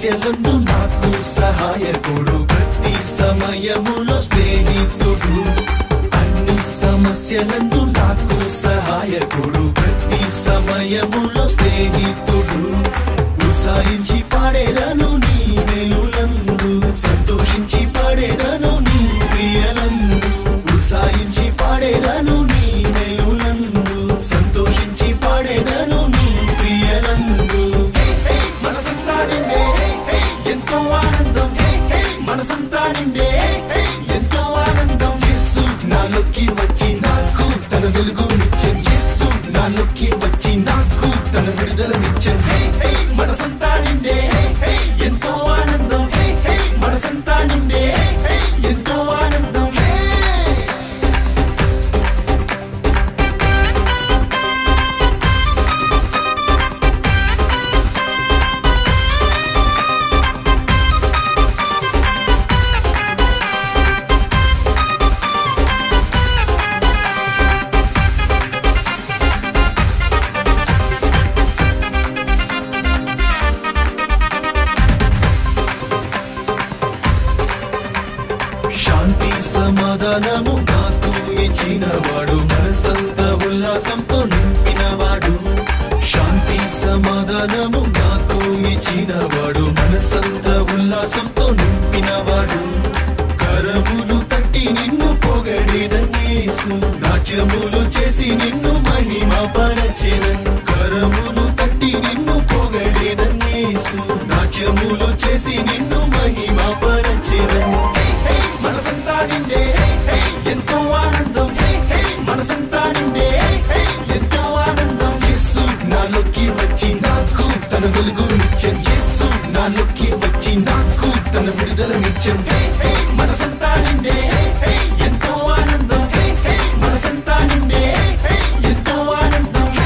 సమస్యలందు నాకు సహాయకుడు ప్రతి సమయములో స్నేహితుడు అన్ని సమస్యలందు నాకు సహాయకుడు ప్రతి సమయములో స్నేహితుడు ఉత్సాహించి పాడేదను నీ మేలులందు సంతోషించి పాడేదను నీ ప్రియలందు ఉత్సాహించి పాడేదను నీ మేలులందు సంతోషించి పాడేదను నీ ప్రియలందు హే, హే, మనసంతా నిండే హే, హే, ఎంతో ఆనందం హే, హే, మనసంతా నిండే హే, హే, ఎంతో ఆనందం యేసు నాలోకి వచ్చి నాకు తన వెలుగునిచ్చం యేసు నాలోకి వచ్చి నాకు తన విడుదలనిచ్చం హే, హే, మనసంతా నిండే హే, హే, ఎంతో ఆనందం హే, హే, మనసంతా నిండే హే, హే, ఎంతో ఆనందం హే శాంతి సమాధానము నాకు ఇచ్చినవాడు మనసంత ఉల్లాసంతో నింపినవాడు శాంతి సమాధానము నాకు ఇచ్చినవాడు మనసంత ఉల్లాసంతో నింపినవాడు కరములు తట్టి నిన్ను పొగడిదనేసు నాట్యములు చేసి నిన్ను మహిమ పరచెదను కరములు తట్టి నిన్ను పొగడిదనేసు నాట్యములు చేసి నిన్ను మహిమ పరచెదను హే, హే, మనసంతా నిండే హే, హే, ఎంతో ఆనందం హే, హే, మనసంతా నిండే హే, హే, ఎంతో ఆనందం యేసు నాలోకి వచ్చి నాకు తన వెలుగునిచ్చం యేసు నాలోకి వచ్చి నాకు తన విడుదలనిచ్చం హే, హే, మనసంతా నిండే హే, హే, ఎంతో ఆనందం హే, హే, మనసంతా నిండే హే, హే, ఎంతో ఆనందం హే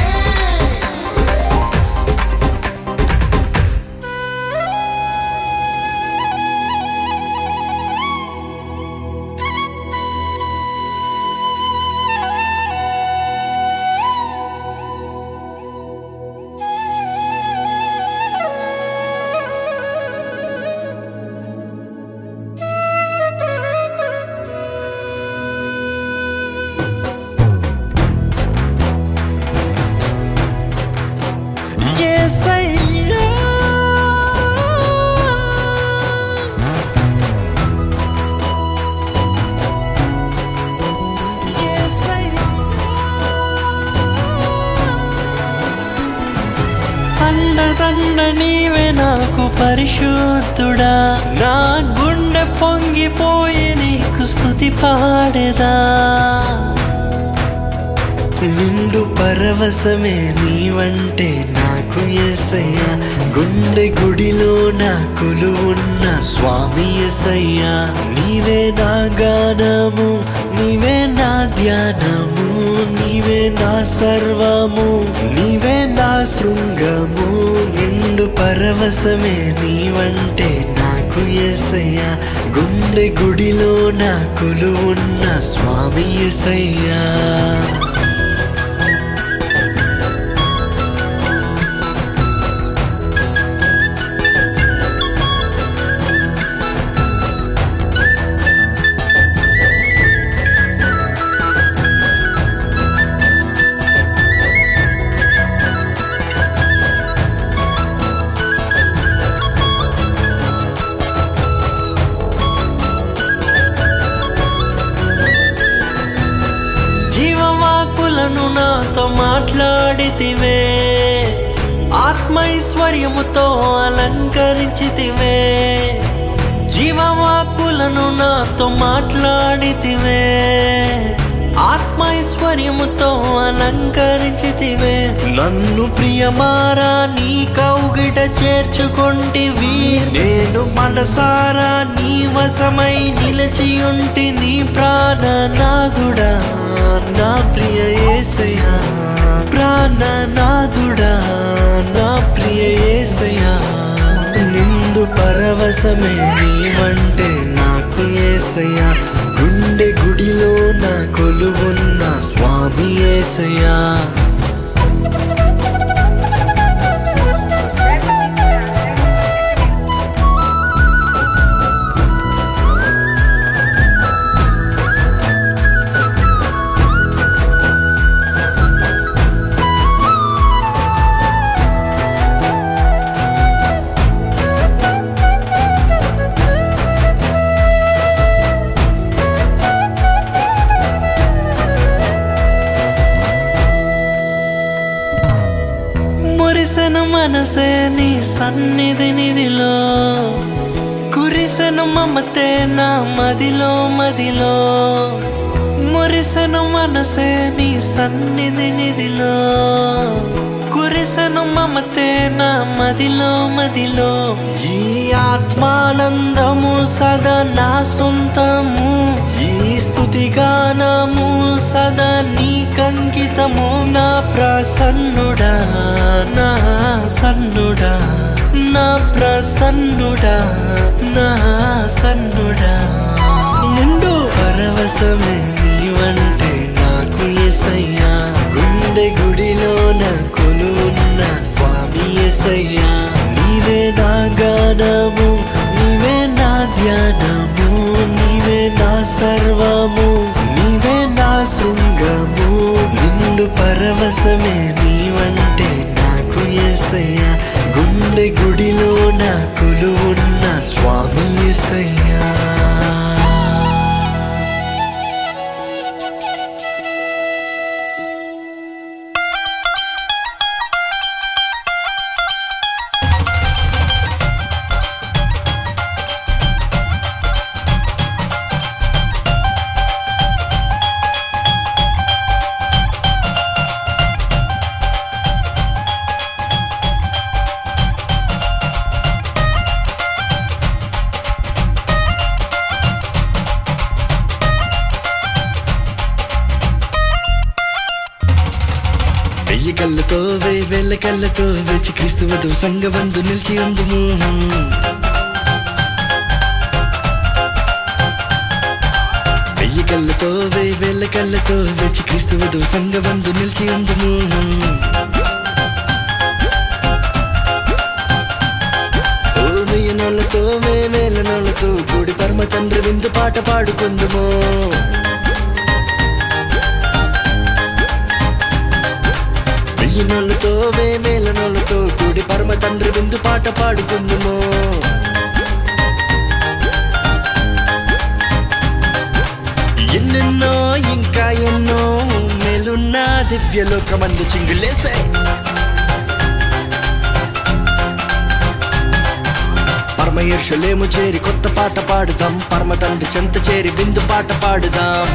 యేసయ్యా యేసయ్యా అండదండ నీవే నాకు పరిశుద్ధుడా నా గుండె పొంగిపోయి నీకు స్థుతి పాడేదా నిండు పరవశమే నీవంటే నాకు ఎసయ్యా గుండె గుడిలో నా కొలువున్న స్వామి ఎసయ్యా నీవే నా గానము నీవే నా ధ్యానము నీవే నా సర్వము నీవే నా శృంగము నిండు పరవశమే నీవంటే నాకు ఎసయ్యా గుండె గుడిలో నా కొలువున్న స్వామి ఎసయ్యా జీవవాకులను నాతో మాట్లాడితివే ఆత్మైశ్వర్యముతో అలంకరించితివే జీవవాకులను నాతో మాట్లాడితివే ఆత్మైశ్వర్యముతో అలంకరించితివే నన్ను ప్రియమారా నీ కౌగిట చేర్చుకొంటివి నేను మనసారా నీ వశమై నిలిచి ఉంటి నీ ప్రాణనాథుడా నా ప్రియ యేసయ్యా ప్రాణనాథుడా నా ప్రియ యేసయ్యా నిండు పరవశమే నీవంటే నాకు యేసయ్యా గుండె గుడిలో నా కొలువున్న స్వామి యేసయ్యా మనసే నీ సన్నిధి నిధిలో కురిసెను మమతే నా మదిలో మదిలో మురిసెను మనసే నీ సన్నిధి నిధిలో కురిసెను మమతే నా మదిలో మదిలో ఈ ఆత్మానందము సదా నా సొంతము ఈ స్తుతి గానము సదా నీ కంకితము నా ప్రసన్నుడా నా సన్నుడా నా ప్రసన్నుడా నా సన్నుడా నిండు పరవశమే నీవంటే నాకు ఎసయ్యా గుండె గుడిలో నా కొలువున్న స్వామి ఎసయ్యా నీవే నా గానము నీవే నా ధ్యానము నీవే నా సర్వము నీవే నా శృంగము నిండు పరవశమే నీవంటే నాకు ఎసయ్యా గుండె గుడిలో నా కొలువున్న స్వామి ఎసయ్యా వెయ్యి కళ్ళతో వెయ్యి వేల కళ్ళతో వెచ్చి క్రీస్తు వధు సంగబంధు నిలిచి ఉందుము వెయ్యి కళ్ళతో వెయ్యి వేల కళ్ళతో వెచ్చి క్రీస్తు వధు సంగబంధు నిలిచి ఉందుము ఓ వెయ్యి నోళ్ళతో వెయ్యి వేల నోళ్ళతో కూడి పరమ తండ్రి విందు పాట పాడుకుందుము వెయ్యి నోళ్ళతో వేల నోళ్ళతో కూడి పరమ తండ్రి విందు పాట పాడుకుందుము ఎన్నెన్నో ఇంకా ఎన్నో మేలున్న దివ్యలోకమందు చింగులేసే పరమ ఈర్షలేము చేరి కొత్త పాట పాడుదాం పరమ తండ్రి చెంత చేరి విందు పాట పాడుదాం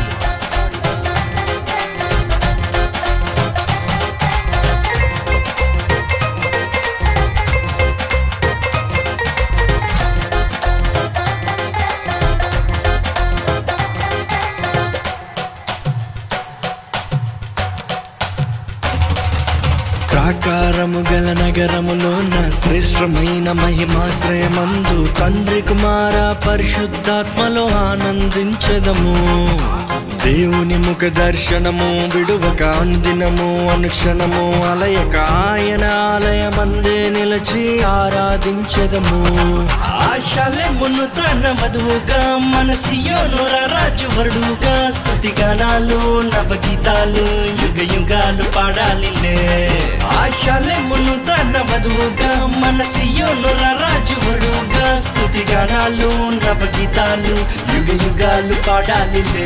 ప్రాకారము గల నగరములోన శ్రేష్టమైన మహిమాశ్రయమందు తండ్రి కుమార పరిశుద్ధాత్మలో ఆనందించదము దేవుని ముఖ దర్శనము విడువక అనుదినము అనుక్షణము అలయక ఆయన ఆలయమందే నిలిచి ఆరాధించదము ఆశలెమును తన వధువుగా మన సియోను రాజు వరుడుగా స్తుతి గానాలు నవగీతాలు యుగ యుగాలు పాడాలిలే ఆశలెమును తన వధువుగా మన సియోను రాజు వరుడుగా స్తుతి గానాలు నవగీతాలు యుగ యుగాలు పాడాలిలే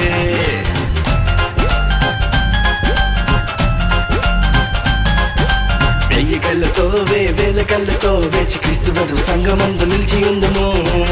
వెయ్యి కళ్ళతో వే వేల కళ్ళతో వేచి క్రీస్తు వధు సంగమందు నిలిచి ఉందము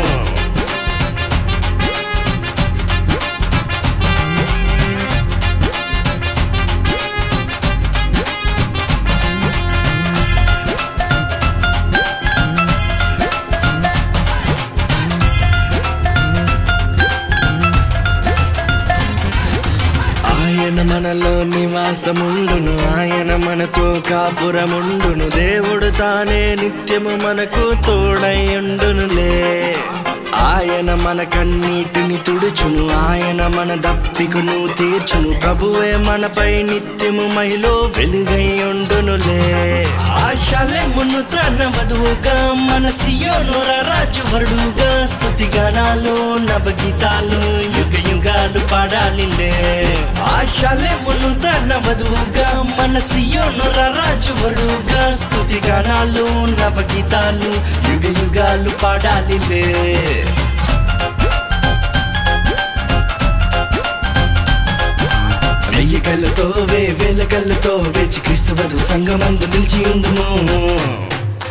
ఆయన మనలో నివాసముండును ఆయన మనతో కాపురముండును దేవుడు తానే నిత్యము మనకు తోడయుండునులే ఆయన మన కన్నీటిని తుడుచును ఆయన మన దప్పికను తీర్చును ప్రభువే మనపై నిత్యము మహిలో వెలుగై ఉండునులే ఆశలెమును తన వధువుగా మన సియోను రాజు వరుడుగా స్తుతి గానాలు నవగీతాలు యుగ యుగాలు పాడాలిలే ఆశలెమును తన వధువుగా మన సియోను రాజు వరుడుగా స్తుతి గానాలు నవగీతాలు యుగ యుగాలు పాడాలిలే వెయ్యి కళ్ళతో వే వేల కళ్ళతో వేచి క్రీస్తు వధు సంగమందు నిలిచి ఉందుము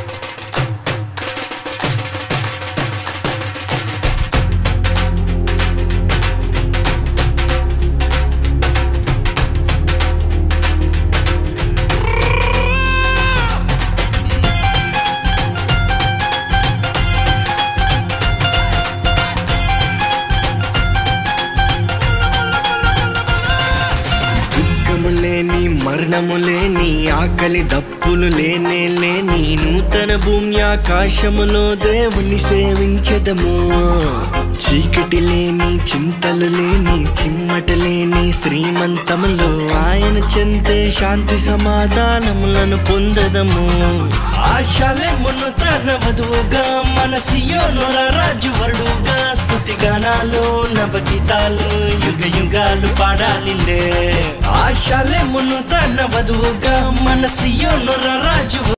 మరణము లేని ఆకలి దప్పులు లేనే లేని నూతన భూమి ఆకాశములో దేవుని సేవించదము చీకటి లేని చింతలు లేని చిమ్మట లేని శ్రీమంతములో ఆయన చెంతే శాంతి సమాధానములను పొందదము ఆశలెమును తన వధువుగా మన సియోనుల రాజు వరుడుగా స్థుతి గానాలు నవగీతాలు యుగ యుగాలు పాడాలిలే ఆశలెమును తన వధువుగా మన సియోనుల రాజు